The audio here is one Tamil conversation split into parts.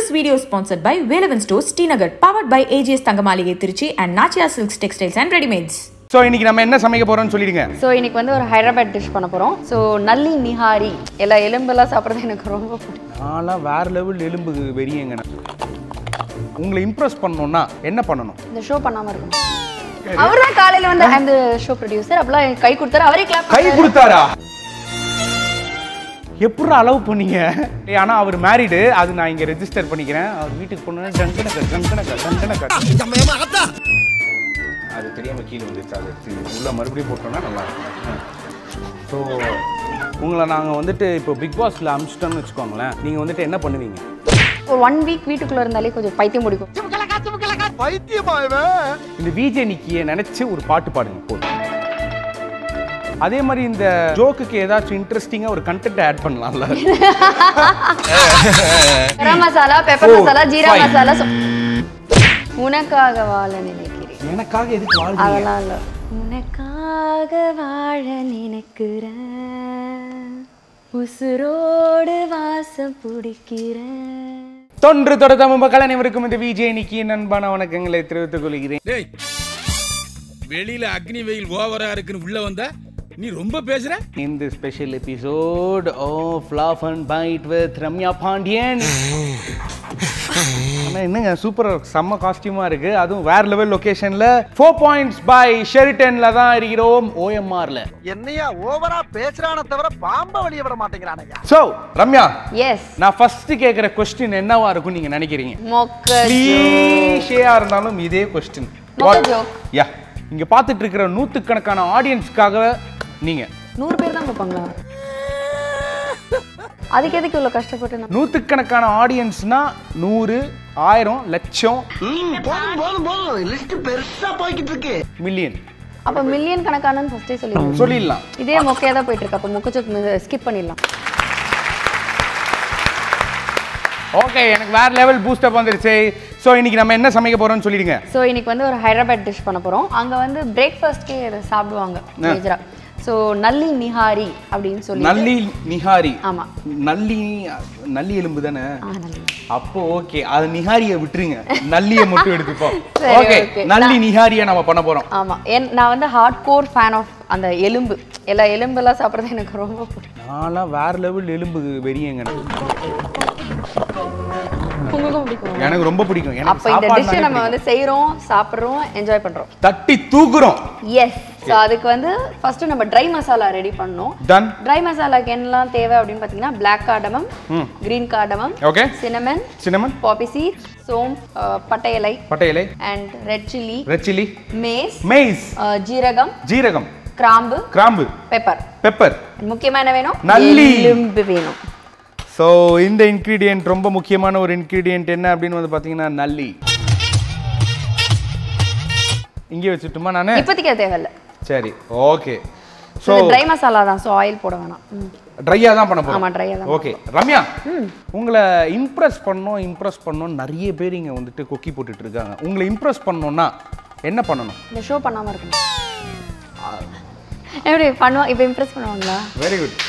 video sponsored by Velavan Stores, Tinagar, powered by AGS Tangamalige Tiruchi and Nachia Silks Textiles and Readymades. So இன்னைக்கு நம்ம என்ன சமைக்க போறோம்னு சொல்லிடுங்க ஸோ இன்னைக்கு வந்து ஒரு ஹைதராபாத் டிஷ் பண்ண போகிறோம் ஸோ நல்லி நிஹாரி எல்லா எலும்பெல்லாம் சாப்பிட்றது எனக்கு ரொம்ப பிடிக்கும் நான்லாம் வேற லெவல் எலும்பு வெறியங்க நான். உங்களை இம்ப்ரெஸ் பண்ணணும்னா என்ன பண்ணணும் இந்த ஷோ பண்ணாமல் இருக்கணும் அவர் தான் காலையில் வந்து அந்த ஷோ ப்ரொடியூசர் அப்பெல்லாம் கை கொடுத்தாரு அவரே கிளாப் கை கொடுத்தாரா எப்படி அளவு பண்ணீங்க ஏய், ஆனா அவர் மேரிடு அது நான் இங்க ரெஜிஸ்டர் பண்ணிக்கிறேன் அவர் வீட்டுக்கு போனோன்னா டங்கனக்க டங்கனக்க டங்கனக்க அது தெரியாம கீழே வந்துருச்சு அது எடுத்து உள்ள மறுபடியும் போட்டோம்னா நல்லா இருக்கும் ஸோ உங்களை நாங்கள் வந்துட்டு இப்போ பிக் பாஸ்ல அமிச்சிட்டோம்னு வச்சுக்கோங்களேன் நீங்கள் வந்துட்டு என்ன பண்ணுவீங்க ஒரு ஒன் வீக் வீட்டுக்குள்ளே இருந்தாலே கொஞ்சம் பைத்தியம் பிடிக்கும் இந்த விஜே நிக்கிய நினைச்சு ஒரு பாட்டு பாடுங்க போதும் அதே மாதிரி இந்த ஜோக்குக்கு ஏதாச்சும் இன்ட்ரெஸ்டிங்கா ஒரு கண்டென்ட் ஆட் பண்ணலாம்ல garam masala pepper Four, masala jeera five. Masala சொ- உனக்காக வாழ நினைக்கிறேன் எனக்காக எதுக்கு வாழ்றீங்க அதெல்லாம் இல்லை உனக்காக வாழ நினைக்கிறேன் உசுரோடு வாசம் பிடிக்கிறேன் தொன்று தொடர்ந்த மக்கள் அனைவருக்கும் இந்த விஜய் நிக்கிய நண்பான வணக்கங்களை தெரிவித்துக் கொள்கிறேன் டேய் வெளியில அக்னி வெயில் ஓவரா இருக்குன்னு உள்ள வந்தா நீ ரொம்ப பேசுற இந்த special episode of laugh and bite with Ramya Pandian ஆனா என்னங்க சூப்பர் செம்ம காஸ்டியூமா இருக்கு அதுவும் வேற லெவல் லொகேஷன்ல ஃபோர் பாயிண்ட்ஸ் பை ஷெரிட்டன்ல தான் இருக்கிறோம் ஓஎம்ஆர்ல என்னையா ஓவரா பேசுறான தவிர பாம்ப வெளிய விட மாட்டேங்கிறானய்யா ஸோ ரம்யா எஸ் நான் ஃபர்ஸ்ட் கேட்குற கொஸ்டின் என்னவா இருக்கும் நீங்க நினைக்கிறீங்க மொக்க கிளீஷேயா இருந்தாலும் இதே கொஸ்டின் மொக்க joke. யா இங்க பார்த்துட்டு இருக்கிற நூத்துக்கணக்கான ஆடியன்ஸ்க்காக நீங்க நூறு பேர் தான் பார்ப்பாங்களா அதுக்கு எதுக்கு இவ்வளோ கஷ்டப்பட்டு நான் நூத்துக்கணக்கான ஆடியன்ஸ்னா நூறு ஆயிரம் லட்சம் போதும் போதும் போதும் லிஸ்ட் பெருசா போய்கிட்டு இருக்கு மில்லியன் அப்போ மில்லியன் கணக்கானு ஃபர்ஸ்டே சொல்லிடுவோம் சொல்லிடலாம் இதே மொக்கையாக தான் போயிட்டு இருக்கு அப்போ மொக்கச்சோக்கு ஸ்கிப் பண்ணிடலாம் ஓகே எனக்கு வேற லெவல் பூஸ்டப் வந்துருச்சு ஸோ இன்னைக்கு நம்ம என்ன சமைக்க போறோம்னு சொல்லிடுங்க ஸோ இன்னைக்கு வந்து ஒரு ஹைதராபாத் டிஷ் பண்ண போகிறோம் அங்கே வந்து பிரேக்ஃபாஸ்ட்கே இதை சாப்பிடுவாங்க மேஜராக ஸோ நல்லி நிஹாரி அப்படின்னு சொல்லி நல்லி நிஹாரி ஆமா. நல்லி நல்லி எலும்பு தானே ஆ நல்லி அப்போ ஓகே அது நிஹாரியை விட்டுருங்க நல்லியை மட்டும் எடுத்துப்போம் சரி, ஓகே okay. நல்லி நிஹாரியை நம்ம பண்ண போறோம் ஆமாம் என் நான் வந்து ஹார்ட் கோர் ஃபேன் ஆஃப் அந்த எலும்பு எல்லா எலும்பெல்லாம் சாப்பிட்றது எனக்கு ரொம்ப பிடிக்கும் நான்லாம் வேற லெவல் எலும்பு வெறியங்க உங்களுக்கும் பிடிக்கும் எனக்கு ரொம்ப பிடிக்கும் எனக்கு அப்போ இந்த சாப்பாடு டிஷ்ஷை நம்ம வந்து செய்கிறோம் சாப்பிட்றோம் என்ஜாய் பண்ணுறோம் தட்டி தூக்குறோம் எஸ் ஸோ அதுக்கு வந்து ஃபர்ஸ்ட் நம்ம ட்ரை மசாலா ரெடி பண்ணணும் டன் ட்ரை மசாலாக்கு என்னலாம் தேவை அப்படின்னு பார்த்தீங்கன்னா black cardamom green cardamom okay cinnamon cinnamon poppy seed சோம் அஹ், பட்டை இலை பட்டை இலை and red chilli red chilli mace mace ஜீரகம் ஜீரகம் கிராம்பு கிராம்பு பெப்பர் பெப்பர் முக்கியமா என்ன வேணும் நல்லி. எலும்பு வேணும் ஸோ இந்த இன்க்ரீடியன்ட் ரொம்ப முக்கியமான ஒரு இன்க்ரீடியன்ட் என்ன அப்படின்னு வந்து பார்த்தீங்கன்னா நல்லி இங்கே வச்சுட்டுமா நான் இப்போதைக்கு அது தேவையில்ல சரி ஓகே ஸோ இது ட்ரை மசாலா தான் ஸோ ஆயில் போட வேணாம் ம். ட்ரையாக தான் பண்ண ஆமா போகிறோம் ட்ரையாக தான் ஓகே ரம்யா உங்களை இம்ப்ரெஸ் பண்ணணும் இம்ப்ரெஸ் பண்ணணும் நிறைய பேர் இங்கே வந்துட்டு கொக்கி போட்டுட்டு இருக்காங்க உங்களை இம்ப்ரெஸ் பண்ணணும்னா என்ன பண்ணணும் இந்த ஷோ பண்ணாம இருக்கணும் எப்படி பண்ணுவோம் இப்போ இம்ப்ரெஸ் பண்ணுவாங்களா வெரி குட்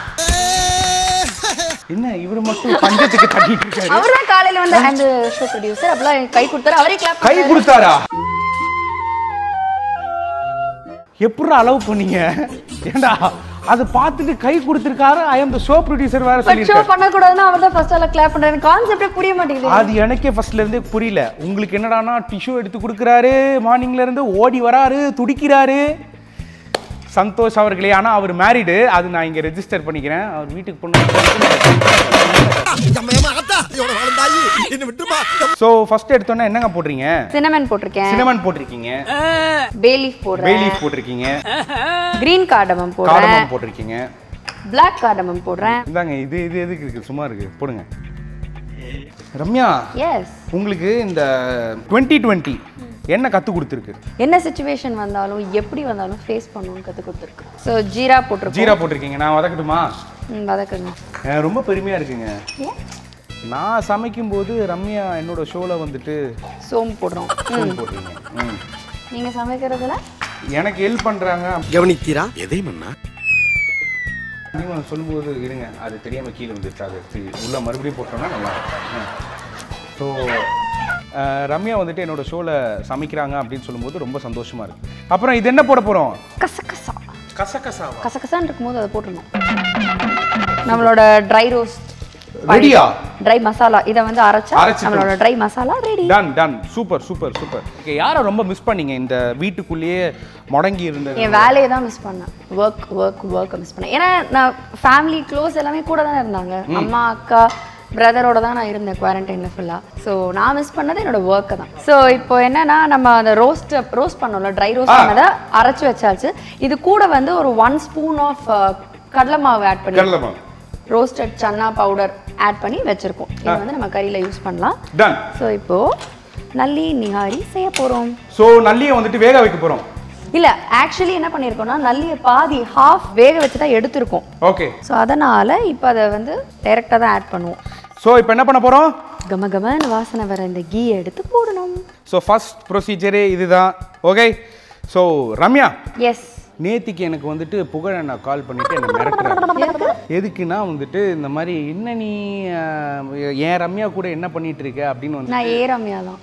என்ன இவர் மட்டும் பஞ்சத்துக்கு தட்டிட்டு இருக்காரு அவர் தான் காலையில வந்து அந்த ஷோ ப்ரொடியூசர் அப்பெல்லாம் கை கொடுத்தாரு அவரே கிளாப் கை கொடுத்தாரா எப்படி அளவு பண்ணீங்க ஏண்டா அது பார்த்துட்டு கை கொடுத்திருக்காரு I am the show producer வேற பட் ஷோ சொல்லியிருக்காரு பண்ணக்கூடாதுன்னா அவர் தான் ஃபர்ஸ்ட் எல்லாம் கிளாப் பண்றாரு கான்செப்டே புரிய மாட்டேங்குது அது எனக்கே ஃபர்ஸ்ட்ல இருந்தே புரியல உங்களுக்கு என்னடானா டிஷ்யூ எடுத்து கொடுக்குறாரு மார்னிங்ல இருந்து ஓடி வராரு துடிக்கிறாரு சந்தோஷ் அவர்களே ஆனா அவர் மேரிடு அது நான் இங்க ரெஜிஸ்டர் பண்ணிக்கிறேன் அவர் வீட்டுக்கு போன ஸோ ஃபர்ஸ்ட் எடுத்தோன்னே என்னங்க போடுறீங்க சினமன் போட்டிருக்கேன் சினமன் போட்டிருக்கீங்க பே லீஃப் போடுறேன் பேலீஃப் போட்டிருக்கீங்க கிரீன் கார்டமம் போடுறேன் காடமம் போட்டிருக்கீங்க பிளாக் கார்டமம் போடுறேன் இந்தாங்க இது இது எதுக்கு இருக்கு சும்மா இருக்கு போடுங்க ரம்யா எஸ் உங்களுக்கு இந்த டுவெண்ட்டி டுவெண்ட்டி என்ன கத்து கொடுத்துருக்கு என்ன சுச்சுவேஷன் வந்தாலும் எப்படி வந்தாலும் ஃபேஸ் பண்ணணும்னு கத்து கொடுத்துருக்கு ஸோ ஜீரா போட்டிருக்கோம் ஜீரா போட்டிருக்கீங்க நான் வதக்கட்டுமா ம், வதக்குங்க எனக்கு ரொம்ப பெருமையா இருக்குங்க ஏன்? நான் சமைக்கும் போது ரம்யா என்னோட ஷோல வந்துட்டு சோம்பு போடுறோம் தூள் போடுறீங்க ம். நீங்க சமைக்கிறதுல எனக்கு ஹெல்ப் பண்றாங்க கவனித்தீரா எதை மன்னா நீங்க சொல்லும்போது இருங்க அது தெரியாம கீழே வந்துருச்சு அது எடுத்து உள்ள மறுபடியும் போட்டோம்னா நல்லா இருக்கும் ம். ஸோ ரம்யா வந்துட்டு என்னோட ஷோவில் சமைக்கிறாங்க அப்படின்னு சொல்லும்போது ரொம்ப சந்தோஷமா இருக்கு அப்புறம் இது என்ன போட போகிறோம் கசகசா கசகசாவா கசகசான்னு இருக்கும்போது அதை போட்டுடணும் நம்மளோட ட்ரை ரோஸ்ட் ரெடியா ட்ரை மசாலா இதை வந்து அரைச்சா அரைச்சிட்டோம். நம்மளோட dry masala ready done done super super super okay யாரை ரொம்ப மிஸ் பண்ணீங்க இந்த வீட்டுக்குள்ளேயே முடங்கி இருந்தது என் வேலையை தான் மிஸ் பண்ணேன் ஒர்க் ஒர்க் ஒர்க்கை மிஸ் பண்ணேன் ஏன்னா நான் ஃபேமிலி க்ளோஸ் எல்லாமே கூட தானே இருந்தாங்க அம்மா அக்கா பிரதரோட தான் நான் இருந்தேன் குவாரண்டைனில் ஃபுல்லாக ஸோ நான் மிஸ் பண்ணது என்னோட ஒர்க்கை தான் ஸோ இப்போ என்னன்னா நம்ம அந்த ரோஸ்ட் ரோஸ்ட் பண்ணோம்ல ட்ரை ரோஸ்ட் பண்ணதை அரைச்சி வச்சாச்சு இது கூட வந்து ஒரு ஒன் ஸ்பூன் ஆஃப் கடலை மாவு ஆட் பண்ணி கடலைமா ரோஸ்டட் சன்னா பவுடர் ஆட் பண்ணி வச்சிருக்கோம் இது வந்து நம்ம கறியில் யூஸ் பண்ணலாம் டன் ஸோ இப்போ நல்லி நிகாரி செய்ய போகிறோம் ஸோ நல்லியை வந்துட்டு வேக வைக்க போகிறோம் இல்ல ஆக்சுவலி என்ன பண்ணியிருக்கோம்னா நல்லிய பாதி ஹாஃப் வேக வச்சு தான் எடுத்திருக்கோம் ஓகே ஸோ அதனால இப்போ அதை வந்து டைரெக்டாக தான் ஆட் பண்ணுவோம் ஸோ இப்போ என்ன பண்ண போகிறோம் கம கமன்னு வாசனை வர இந்த கீ எடுத்து போடணும் ஸோ ஃபர்ஸ்ட் ப்ரொசீஜரே இதுதான் ஓகே ஸோ ரம்யா எஸ் நேத்திக்கு எனக்கு வந்துட்டு புகழ நான் கால் பண்ணிட்டு என்ன மிரட்டுறாரு எதுக்குன்னா வந்துட்டு இந்த மாதிரி என்ன நீ அஹ், என் ரம்யா கூட என்ன பண்ணிட்டு இருக்க அப்படின்னு வந்து நான் ஏ ரம்யா தான்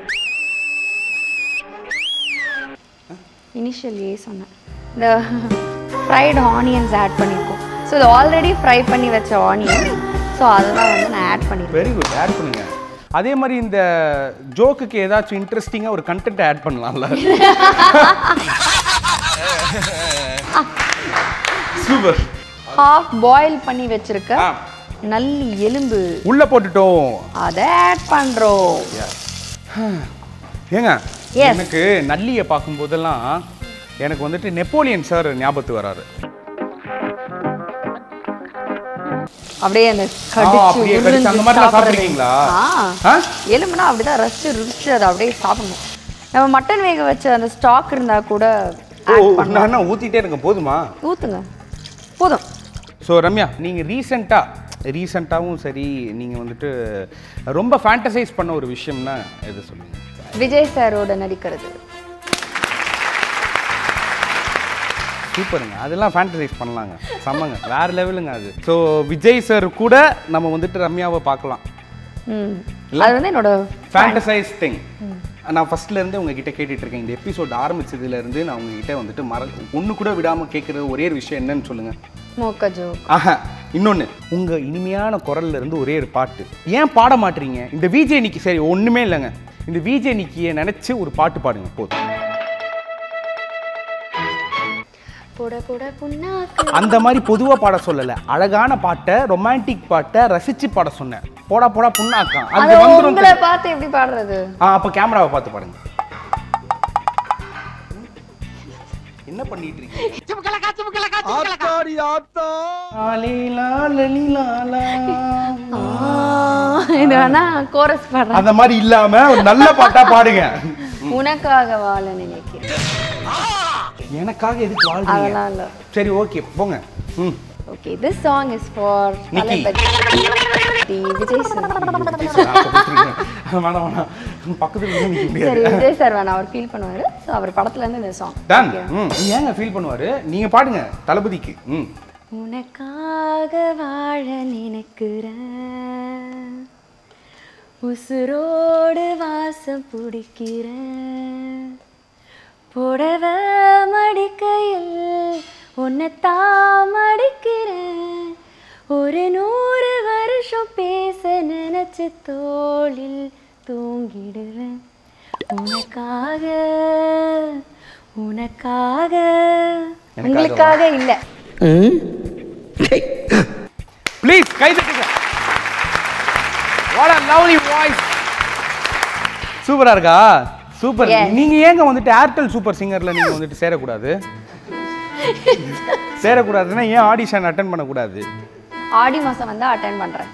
இனிஷியல் ஏ சொன்னேன் இந்த ஃப்ரைடு ஆனியன்ஸ் ஆட் பண்ணியிருக்கோம் ஸோ இது ஆல்ரெடி ஃப்ரை பண்ணி வச்ச ஆனியன் ஸோ அதெல்லாம் வந்து நான் ஆட் பண்ணியிருக்கேன் வெரி குட் ஆட் பண்ணுங்க அதே மாதிரி இந்த ஜோக்குக்கு ஏதாச்சும் இன்ட்ரெஸ்டிங்காக ஒரு கண்டென்ட் ஆட் பண்ணலாம்ல சூப்பர் ஹாஃப் பாயில் பண்ணி வச்சிருக்க ஆ. நல்லி எலும்பு உள்ள போட்டுட்டோம் அதை ஆட் பண்ணுறோம் ஏங்க Yes. எனக்கு நல்லியை பார்க்கும்போதெல்லாம் எனக்கு வந்துட்டு நெப்போலியன் சார் ஞாபகத்து வராரு அப்படியே அந்த ஆ, கடிச்சு அப்படியே கடிச்சு உறிஞ்சு அந்த மாதிரிலாம் சாப்பிடுறது. சாப்பிட்ருக்கீங்களா ஆ ஆ? எலும்புனா அப்படிதான் ரசிச்சு ருசிச்சு அதை அப்படியே சாப்பிடணும் நம்ம மட்டன் வேக வச்ச அந்த ஸ்டாக் இருந்தா கூட ஓ add பண்ணலாம். நான் என்ன ஊத்திட்டே இருக்கேன் போதுமா ஊத்துங்க போதும் ஸோ ரம்யா நீங்கள் ரீசெண்டாக ரீசெண்டாகவும் சரி நீங்கள் வந்துட்டு ரொம்ப ஃபேண்டசைஸ் பண்ண ஒரு விஷயம்னா எது சொல்லுங்க விஜய் சாரோட நடிக்கிறது சூப்பருங்க அதெல்லாம் ஃபேண்டசைஸ் பண்ணலாங்க செம்மங்க வேற லெவலுங்க அது ஸோ விஜய் சார் கூட நம்ம வந்துட்டு ரம்யாவை பார்க்கலாம் ம் அது வந்து என்னோட ஃபேண்டசைஸ் திங் நான் ஃபர்ஸ்ட்ல இருந்து உங்ககிட்ட கேட்டுட்டு இருக்கேன் இந்த எபிசோட் ஆரம்பிச்சதுல இருந்து நான் உங்ககிட்ட வந்துட்டு மற ஒன்று கூட விடாம கேட்குற ஒரே ஒரு விஷயம் என்னன்னு சொல்லுங்க மோக்க ஜோக் ஆஹா இன்னொன்று உங்க இனிமையான குரல்ல இருந்து ஒரே ஒரு பாட்டு ஏன் பாட மாட்டீங்க இந்த விஜய் நிக்கி சரி ஒண்ணுமே இல்லைங்க இந்த விஜய் நிக்கியை நினைச்சு ஒரு பாட்டு பாடுங்க போதும் போட போட புண்ணாக்கு அந்த மாதிரி பொதுவா பாட சொல்லல அழகான பாட்டை ரொமான்டிக் பாட்டை ரசிச்சு பாட சொன்னேன் போடா போடா புண்ணாக்கான் அது அது வந்துரும் உங்களை பார்த்து எப்படி பாடுறது ஆ அப்ப கேமராவை பார்த்து பாடுங்க என்ன பண்ணிட்டு இருக்கீங்க ஆத்தாடி ஆத்தா லாலிலா, லலிலாலா. இது வேணா கோரஸ் பாடுறேன் அந்த மாதிரி இல்லாம ஒரு நல்ல பாட்டா பாடுங்க உனக்காக வாழ நினைக்கிறேன் எனக்காக எதுக்கு வாழ்றீங்க அதெல்லாம் இல்ல சரி ஓகே போங்க hmm okay this song is for Nikki. Vijay sir வேணாம் வேணாம் பக்கத்துல இருந்து நிக்க சரி முடியாது விஜய் சார் வேணா அவர் ஃபீல் பண்ணுவாரு ஸோ அவர் படத்துல இருந்து இந்த சாங் டன் ம் ஏங்க ஃபீல் பண்ணுவாரு நீங்க பாடுங்க தளபதிக்கு ம் உனக்காக வாழ நினைக்கிறேன் உசுரோடு வாசம் பிடிக்கிறேன் புடவ மடிக்கையில் உன்னைத்தான் மடிக்கிறேன் ஒரு நூறு வருஷம் பேச நினைச்ச தோளில் தூங்கிடுவேன் உனக்காக உனக்காக உங்களுக்காக இல்லை ப்ளீஸ் கை தட்டுங்க வாட் a லவ்லி வாய்ஸ் சூப்பரா இருக்கா சூப்பர் Yes. நீங்க ஏங்க வந்துட்டு ஏர்டெல் சூப்பர் சிங்கர்ல நீங்க வந்துட்டு சேரக்கூடாது சேரக்கூடாதுன்னா ஏன் ஆடிஷன் அட்டன் பண்ணக்கூடாது ஆடி மாசம் வந்து அட்டென்ட் பண்றேன்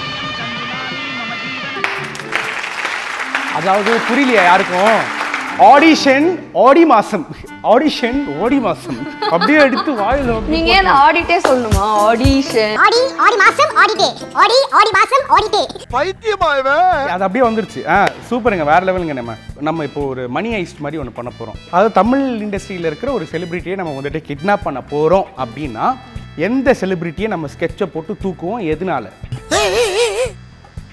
அதாவது புரியலையா யாருக்கும் ஆடிஷன் ஆடி மாசம் ஆடிஷன் ஓடி மாசம் அப்படியே எடுத்து வாயில அப்படியே நீங்க ஏன் ஆடிட்டே சொல்லணுமா ஆடிஷன் ஆடி ஆடி மாசம் ஆடிட்டே ஆடி ஆடி மாசம் ஆடிட்டே பைத்தியமா இவன் அது அப்படியே வந்துருச்சு ஆ சூப்பருங்க வேற லெவலுங்க நம்ம நம்ம இப்போ ஒரு மணி ஐஸ்ட் மாதிரி ஒன்று பண்ண போகிறோம் அதாவது தமிழ் இண்டஸ்ட்ரியில் இருக்கிற ஒரு செலிபிரிட்டியை நம்ம வந்துட்டு கிட்னாப் பண்ண போகிறோம் அப்படின்னா எந்த செலிபிரிட்டியை நம்ம ஸ்கெட்சை போட்டு தூக்குவோம் எதனால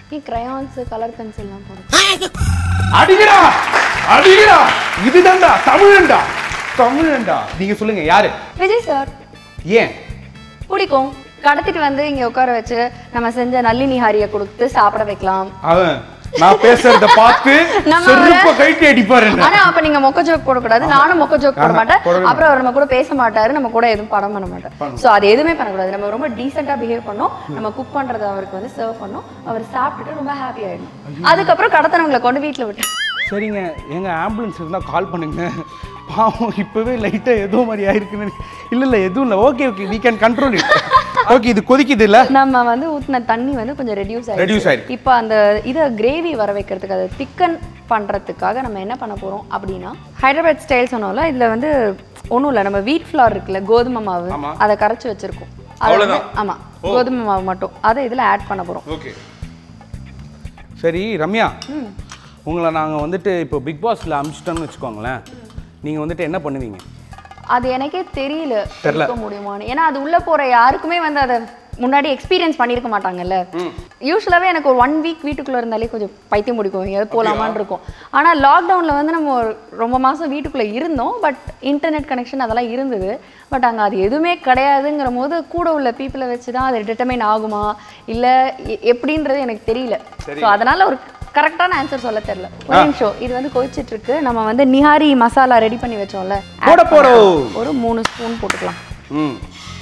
நீ crayons கலர் பென்சில்லாம் போடு அடிங்கடா அடிங்கடா இதுதான்டா தமிழன்டா தமிழன்டா நீங்க சொல்லுங்க யாரு விஜய் சார் ஏன் பிடிக்கும் கடத்திட்டு வந்து இங்க உட்கார வச்சு நம்ம செஞ்ச நல்லினி ஹாரிய கொடுத்து சாப்பிட வைக்கலாம் அவன் நான் பேசுறத பார்த்து நம்ம செருப்ப அவரை- கைட்டி அடிப்பாரு என்ன. ஆனா அப்ப நீங்க மொக்க ஜோக் போடக்கூடாது நானும் மொக்க ஜோக் போட ஆஹா, மாட்டேன் போடவே அப்புறம் அவர் நம்ம கூட பேச மாட்டாரு நம்ம கூட எதுவும் படம் பண்ண மாட்டேன் சோ அது எதுவுமே பண்ணக்கூடாது நம்ம ரொம்ப டீசெண்டா பிஹேவ் பண்ணோம் நம்ம குக் பண்றத அவருக்கு வந்து சர்வ் பண்ணோம் அவர் சாப்பிட்டுட்டு ரொம்ப ஹாப்பி ஆயிடணும் அதுக்கப்புறம் கடத்தனவங்களை கொண்டு வீட்டுல விட்டு சரிங்க எங்க ஆம்புலன்ஸ் இருந்தா கால் பண்ணுங்க பாவம் இப்பவே லைட்டா ஏதோ மாதிரி ஆயிருக்குன்னு நினைக்க- இல்ல இல்ல எதுவும் இல்ல okay okay we can control it okay இது கொதிக்குது இல்ல நம்ம வந்து ஊத்தின தண்ணி வந்து கொஞ்சம் ரெடியூஸ் Reduce ஆயிடுச்சு ஆயிருக்கு. இப்போ அந்த இதை கிரேவி வர வைக்கிறதுக்கு அதை திக்கன் பண்றதுக்காக நம்ம என்ன பண்ண போறோம் அப்படின்னா ஹைதராபாத் ஸ்டைல் சொன்னோம்ல இதுல வந்து ஒண்ணும் இல்ல நம்ம வீட் ஃப்ளார் இருக்குல்ல கோதுமை மாவு ஆமா. அதை கரைச்சு வச்சிருக்கோம் அதை வந்து- அவ்வளவுதான்? ஆமா கோதுமை மாவு மட்டும் அதை இதுல ஆட் பண்ண போறோம் ஓகே சரி ரம்யா உங்களை நாங்க வந்துட்டு இப்போ பிக் பாஸ்ல அமிச்சிட்டோம்னு வச்சுக்கோங்களேன் நீங்க வந்துட்டு என்ன பண்ணுவீங்க அது எனக்கே தெரியல தெரியல. இருக்க முடியுமான்னு ஏன்னா அது உள்ள போற யாருக்குமே வந்து அதை முன்னாடி எக்ஸ்பீரியன்ஸ் பண்ணியிருக்க மாட்டாங்கல்ல யூஸ்வலாகவே எனக்கு ஒரு ஒன் வீக் வீட்டுக்குள்ள இருந்தாலே கொஞ்சம் பைத்தியம் முடிக்கும் எங்கேயாவது போகலாமான்னு இருக்கும் ஆனா லாக்டவுன்ல வந்து நம்ம ஒரு ரொம்ப மாசம் வீட்டுக்குள்ள இருந்தோம் பட் இன்டர்நெட் கனெக்ஷன் அதெல்லாம் இருந்தது பட் அங்க அது எதுவுமே கிடையாதுங்கிற போது கூட உள்ள பீப்புளை வச்சு தான் அது டிட்டர்மைன் ஆகுமா இல்ல எ- எப்படின்றது எனக்கு தெரியல ஸோ அதனால ஒரு கரெக்டான ஆன்சர் சொல்ல தெரியல ஒரு நிமிஷம் இது வந்து கொதிச்சிட்டு இருக்கு நம்ம வந்து நிஹாரி மசாலா ரெடி பண்ணி வச்சோம்ல add போட போறோம். பண்ணலாம். ஒரு மூணு ஸ்பூன் போட்டுக்கலாம் ம்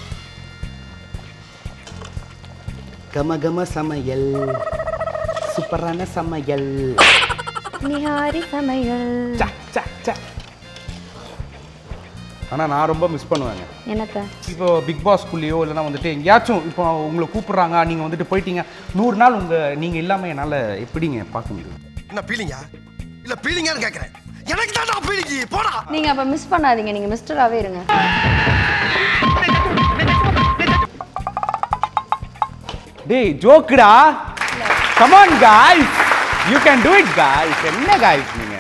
கம கம சமையல் சூப்பரான சமையல் நிஹாரி சமையல் ச, ச, ச. ஆனா நான் ரொம்ப மிஸ் பண்ணுவேங்க என்னத்த இப்போ பிக் பாஸ்க்குள்ளேயோ இல்லைன்னா வந்துட்டு எங்கேயாச்சும் இப்போ உங்களை கூப்பிடுறாங்க நீங்க வந்துட்டு போயிட்டீங்க நூறு நாள் உங்க நீங்க இல்லாம என்னால எப்படிங்க பார்க்க முடியும் என்ன பீலிங்கா இல்ல பீலிங்கான்னு கேக்குறேன் எனக்கு தான் பீலிங்கி போடா நீங்க அப்ப மிஸ் பண்ணாதீங்க நீங்க மிஸ்டராவே இருங்க டேய் ஜோக்குடா come on guys you can do it guys என்ன guys நீங்க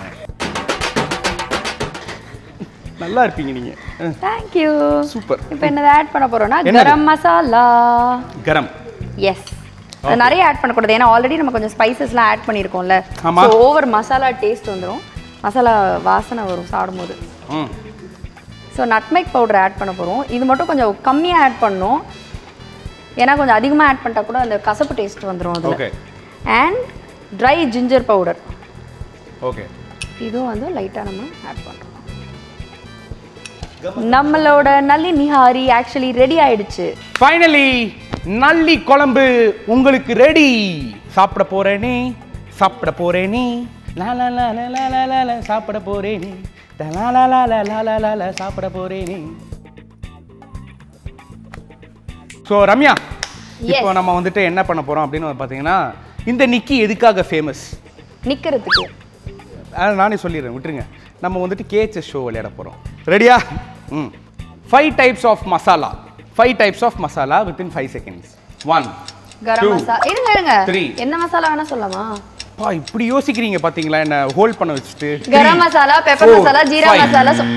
நல்லா இருப்பீங்க நீங்க அஹ், தேங்க்யூ சூப்பர் இப்போ என்னது ஆட் பண்ண போறோம்னா என்னது? கரம் மசாலா கரம் எஸ் நிறைய ஆட் பண்ணக்கூடாது ஏன்னா ஆல்ரெடி நம்ம கொஞ்சம் ஸ்பைசஸ்லாம் ஆட் பண்ணியிருக்கோம்ல ஆமா. ஸோ ஓவர் மசாலா டேஸ்ட் வந்துடும் மசாலா வாசனை வரும் சாப்பிடும்போது ம் ஸோ நட்மெக் பவுடர் ஆட் பண்ண போகிறோம் இது மட்டும் கொஞ்சம் கம்மியாக ஆட் பண்ணணும் ஏன்னா கொஞ்சம் அதிகமாக ஆட் பண்ணிட்டா கூட அந்த கசப்பு டேஸ்ட் வந்துடும் அதில் okay and dry ginger powder okay இதுவும் வந்து லைட்டாக நம்ம ஆட் பண்ணுறோம் நம்மளோட நல்லி நிஹாரி ஆக்சுவலி ரெடி ஆயிடுச்சு ஃபைனலி நல்லி குழம்பு உங்களுக்கு ரெடி சாப்பிட போறேனே சாப்பிட போறேனே லா லா லா லா லா லா லா லா சாப்பிட போறேனே லா லா லா லா லா லா லா லா லா சாப்பிட போறேனே ஸோ ரம்யா இப்போ நம்ம வந்துட்டு என்ன பண்ண போறோம் அப்படின்னு பார்த்தீங்கன்னா இந்த நிக்கி எதுக்காக ஃபேமஸ் நிக்கிறதுக்கு நானே சொல்லிடுறேன் விட்டுருங்க நம்ம வந்துட்டு கேஹெச்எஸ் ஷோ விளையாட போகிறோம் ரெடியா hmm five types of masala five types of masala within five seconds one garam masala இருங்க இருங்க three. என்ன மசாலா வேணா சொல்லலாமா பா இப்படி யோசிக்கிறீங்க பாத்தீங்களா என்ன ஹோல்ட் பண்ண வச்சுட்டு கரம் மசாலா பெப்பர் மசாலா ஜீரா மசாலா சொ-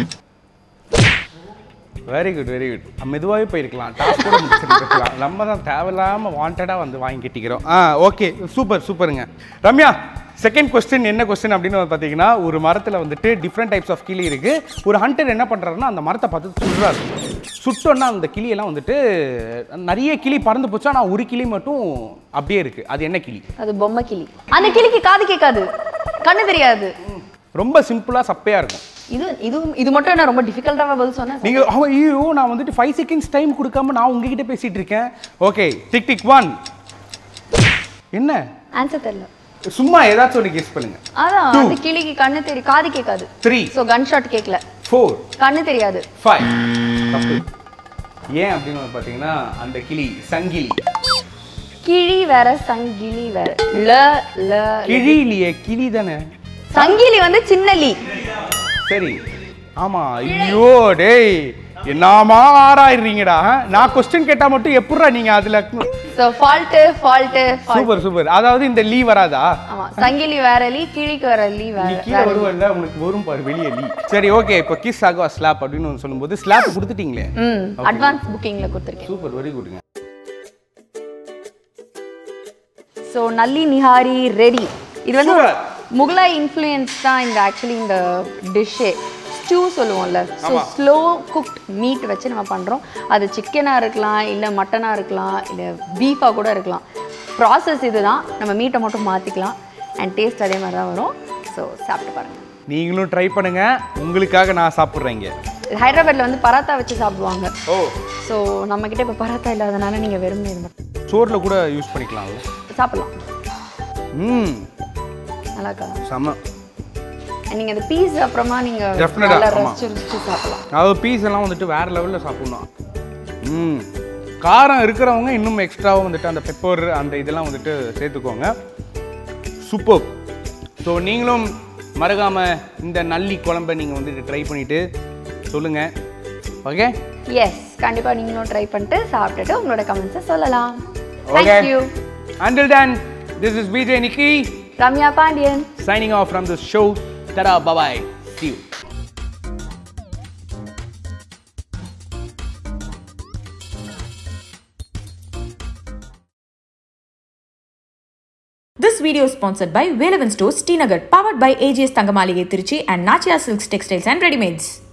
வெரி குட் வெரி குட் மெதுவாகவே போயிருக்கலாம் டாஸ்க் கூட முடிச்சிருக்கலாம் நம்ம தான் தேவையில்லாம வாண்டடாக வந்து வாங்கி கட்டிக்கிறோம் ஆ ஓகே சூப்பர் சூப்பருங்க ரம்யா செகண்ட் கொஸ்டின் என்ன கொஸ்டின் அப்படின்னு வந்து பார்த்தீங்கன்னா ஒரு மரத்தில் வந்துட்டு டிஃப்ரெண்ட் டைப்ஸ் ஆஃப் கிளி இருக்கு ஒரு ஹண்டர் என்ன பண்ணுறாருன்னா அந்த மரத்தை பார்த்து சுடுறாரு சுட்டோன்னா அந்த கிளியெல்லாம் வந்துட்டு நிறைய கிளி பறந்து போச்சு ஆனால் ஒரு கிளி மட்டும் அப்படியே இருக்கு அது என்ன கிளி அது பொம்மை கிளி அந்த கிளிக்கு காது கேட்காது கண்ணு தெரியாது ரொம்ப சிம்பிளாக சப்பையாக இருக்கும் இது இது இது மட்டும் என்ன ரொம்ப டிஃபிகல்ட்டாக பதில் சொன்னேன் நீங்க அவ ஐயோ நான் வந்துட்டு ஃபைவ் செகண்ட்ஸ் டைம் கொடுக்காம நான் உங்ககிட்ட பேசிட்டு இருக்கேன் ஓகே டிக் டிக் ஒன் என்ன ஆன்சர் தெரியல சும்மா ஏதாச்சும் ஒரு கெஸ் பண்ணுங்க அதான் Two. அந்த கிளிக்கு கண்ணு தெரியும் காது கேட்காது த்ரீ ஸோ கன் ஷாட் கேட்கல ஃபோர் கண்ணு தெரியாது ஃபைவ் தப்பு ஏன் அப்படின்னு வந்து பார்த்தீங்கன்னா அந்த கிளி சங்கிலி கிளி வேற சங்கிலி வேற ல ல ல. கிழி இல்லையே கிளி தானே சங்கிலி வந்து சின்னலி சரி ஆமா ஐயோ டேய் என்னமா ஆறாயிடுறீங்கடா நான் கொஸ்டின் கேட்டா மட்டும் எப்படிடா நீங்க அதுல so fault fault fault super super அதாவது இந்த லீ வராதா ஆமா சங்கிலி வேற லீ கிளிக்கு வேற லீ நீ வேற கீழே வருவல்ல உனக்கு வரும் பாரு வெளியே லீ சரி ஓகே இப்போ கிஸ் ஆகுவா ஸ்லாப் அப்படின்னு ஒன்று சொல்லும்போது ஸ்லாப் கொடுத்துட்டீங்களே ம் அட்வான்ஸ் புக்கிங்ல கொடுத்துருக்கேன் சூப்பர் வெரி குட்ங்க ஸோ நல்லி நிஹாரி ரெடி இது வந்து ஒரு Super. முகலாய் இன்ஃப்ளூயன்ஸ் தான் இந்த ஆக்சுவலி இந்த டிஷ்ஷே ஸ்டூ சொல்லுவோம்ல ஸோ ஸ்லோ குக்ட் மீட் வச்சு நம்ம பண்ணுறோம் அது சிக்கனாக இருக்கலாம் இல்லை மட்டனாக இருக்கலாம் இல்லை பீஃபாக கூட இருக்கலாம் ப்ராசஸ் இதுதான் நம்ம மீட்டை மட்டும் மாற்றிக்கலாம் அண்ட் டேஸ்ட் அதே மாதிரி தான் வரும் ஸோ சாப்பிட்டு பாருங்கள் நீங்களும் ட்ரை பண்ணுங்க உங்களுக்காக நான் சாப்பிட்றேங்க ஹைதராபாத்தில் வந்து பராத்தா வச்சு சாப்பிடுவாங்க ஓ ஸோ நம்மக்கிட்ட இப்போ பராத்தா இல்லாதனால நீங்கள் வெறும் இது மட்டும் சோறில் கூட யூஸ் பண்ணிக்கலாம்ல சாப்பிடலாம் ம் நல்லா இருக்கா செம்ம நீங்கள் அந்த பீஸ் அப்புறமா நீங்கள் Definite ஆ, நல்லா ஆமா. ரசிச்சு ருசிச்சு சாப்பிடலாம் அதாவது பீஸ் எல்லாம் வந்துட்டு வேற லெவலில் சாப்பிடணும் ம் காரம் இருக்கிறவங்க இன்னும் எக்ஸ்ட்ராவாக வந்துட்டு அந்த பெப்பர் அந்த இதெல்லாம் வந்துட்டு சேர்த்துக்கோங்க சூப்பர் ஸோ நீங்களும் மறக்காம இந்த நல்லி குழம்பை நீங்கள் வந்துட்டு ட்ரை பண்ணிட்டு சொல்லுங்க ஓகே எஸ் கண்டிப்பாக நீங்களும் ட்ரை பண்ணிட்டு சாப்பிட்டுட்டு உங்களோட கமெண்ட்ஸை சொல்லலாம் okay thank you until then this is Vijay Nikki Ramya Pandian signing off from this show tada bye bye see you This video is sponsored by Velavan Stores, Tinagar, powered by AGS Tangamalige Tiruchi and Nachia Silks Textiles and Readymades.